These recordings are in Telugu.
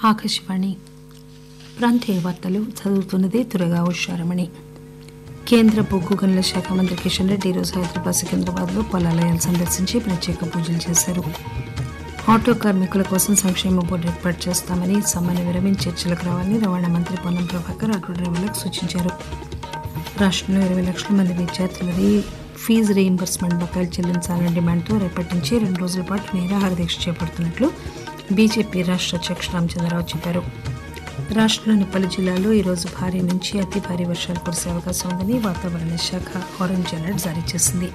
ఆకాశవాణి ప్రాంతీయ వార్తలు చదువుతున్నది తురగా ఉషారమణి కేంద్ర బొగ్గు గనుల శాఖ మంత్రి కిషన్ రెడ్డి ఈరోజు హైదరాబాద్ సికింద్రాబాద్లో పొలాలయాలు సందర్శించి ప్రత్యేక పూజలు చేశారు ఆటో కార్మికుల కోసం సంక్షేమ బోర్డు ఏర్పాటు చేస్తామని సమ్మెను విరమించి చర్చలకు రావాలని రవాణా మంత్రి పొన్నం ప్రభాకర్ ఆటో డ్రైవర్లకు సూచించారు రాష్ట్రంలో ఇరవై లక్షల మంది విద్యార్థులది ఫీజు రీయింబర్స్మెంట్ బకాయిలు చెల్లించాలనే డిమాండ్తో రేపటి నుంచి రెండు రోజుల పాటు నిరాహార దీక్ష చేపడుతున్నట్లు బీజేపీ రాష్ట్ర అధ్యక్షుడు రామచంద్రరావు చెప్పారు రాష్ట్రంలోని పలు జిల్లాల్లో ఈరోజు భారీ నుంచి అతి భారీ వర్షాలు కురిసే అవకాశం ఉందని వాతావరణ శాఖ ఆరెంజ్ అలర్ట్ జారీ చేసింది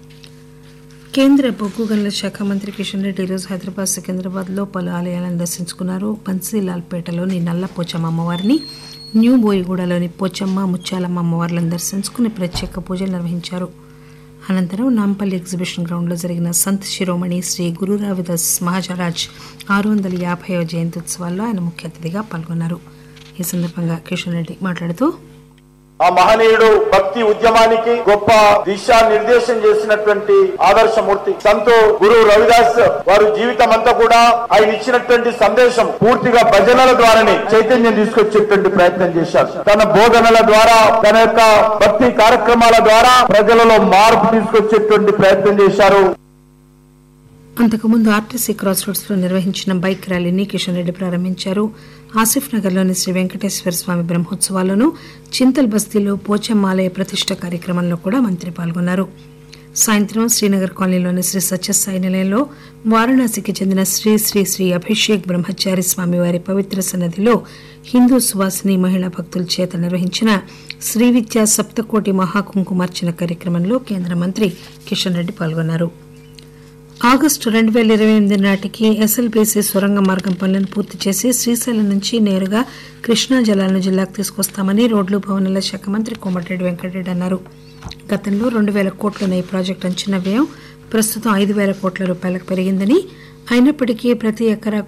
కేంద్ర బొగ్గు గనుల శాఖ మంత్రి కిషన్ రెడ్డి ఈరోజు హైదరాబాద్ సికింద్రాబాద్ లో పలు ఆలయాలను దర్శించుకున్నారు బన్సీలాల్పేటలోని నల్ల పోచమ్మ అమ్మవారిని న్యూ బోయిగూడలోని పోచమ్మ ముత్యాలమ్మ అమ్మవార్లను దర్శించుకుని ప్రత్యేక పూజలు నిర్వహించారు అనంతరం నాంపల్లి ఎగ్జిబిషన్ గ్రౌండ్లో జరిగిన సంత్ శిరోమణి శ్రీ గురు రవిదాస్ మహాజరాజ్ ఆరు వందల యాభైవ జయంతి ఉత్సవాల్లో ఆయన ముఖ్య అతిథిగా పాల్గొన్నారు ఈ సందర్భంగా కిషన్ రెడ్డి మాట్లాడుతూ ఆ మహనీయుడు భక్తి ఉద్యమానికి గొప్ప దిశా నిర్దేశం చేసినటువంటి ఆదర్శమూర్తి సంతో గురు రవిదాస్ వారి జీవితం అంతా కూడా ఆయన ఇచ్చినటువంటి సందేశం పూర్తిగా భజనల ద్వారానే చైతన్యం తీసుకొచ్చేటువంటి ప్రయత్నం చేశారు తన బోధనల ద్వారా తన యొక్క భక్తి కార్యక్రమాల ద్వారా ప్రజలలో మార్పు తీసుకొచ్చేటువంటి ప్రయత్నం చేశారు అంతకుముందు ఆర్టీసీ క్రాస్ రోడ్స్ లో నిర్వహించిన బైక్ ర్యాలీని కిషన్ రెడ్డి ప్రారంభించారు ఆసిఫ్ నగర్లోని శ్రీ వెంకటేశ్వర స్వామి బ్రహ్మోత్సవాల్లోనూ చింతల్ బస్తీలో పోచమ్మాలయ ప్రతిష్ట కార్యక్రమంలో కూడా మంత్రి పాల్గొన్నారు సాయంత్రం శ్రీనగర్ కాలనీలోని శ్రీ సత్యసాయి నిలయంలో వారణాసికి చెందిన శ్రీ శ్రీ శ్రీ అభిషేక్ బ్రహ్మచారి స్వామి వారి పవిత్ర సన్నదిలో హిందూ సువాసిని మహిళా భక్తుల చేత నిర్వహించిన శ్రీ విద్యా సప్తకోటి మహాకుంకుమార్చన కార్యక్రమంలో కేంద్ర మంత్రి కిషన్ రెడ్డి పాల్గొన్నారు ఆగస్టు రెండు పేల ఇరవై ఎనిమిది నాటికి ఎస్ఎల్బీసీ సొరంగ మార్గం పనులను పూర్తి చేసి శ్రీశైలం నుంచి నేరుగా కృష్ణా జలాలను జిల్లాకు తీసుకొస్తామని రోడ్లు భవనాల శాఖ మంత్రి కోమటిరెడ్డి వెంకటరెడ్డి అన్నారు గతంలో రెండు వేల కోట్లున్న ఈ ప్రాజెక్టు అంచనా వ్యయం ప్రస్తుతం ఐదు వేల కోట్ల రూపాయలకు పెరిగిందని అయినప్పటికీ ప్రతి ఎకరా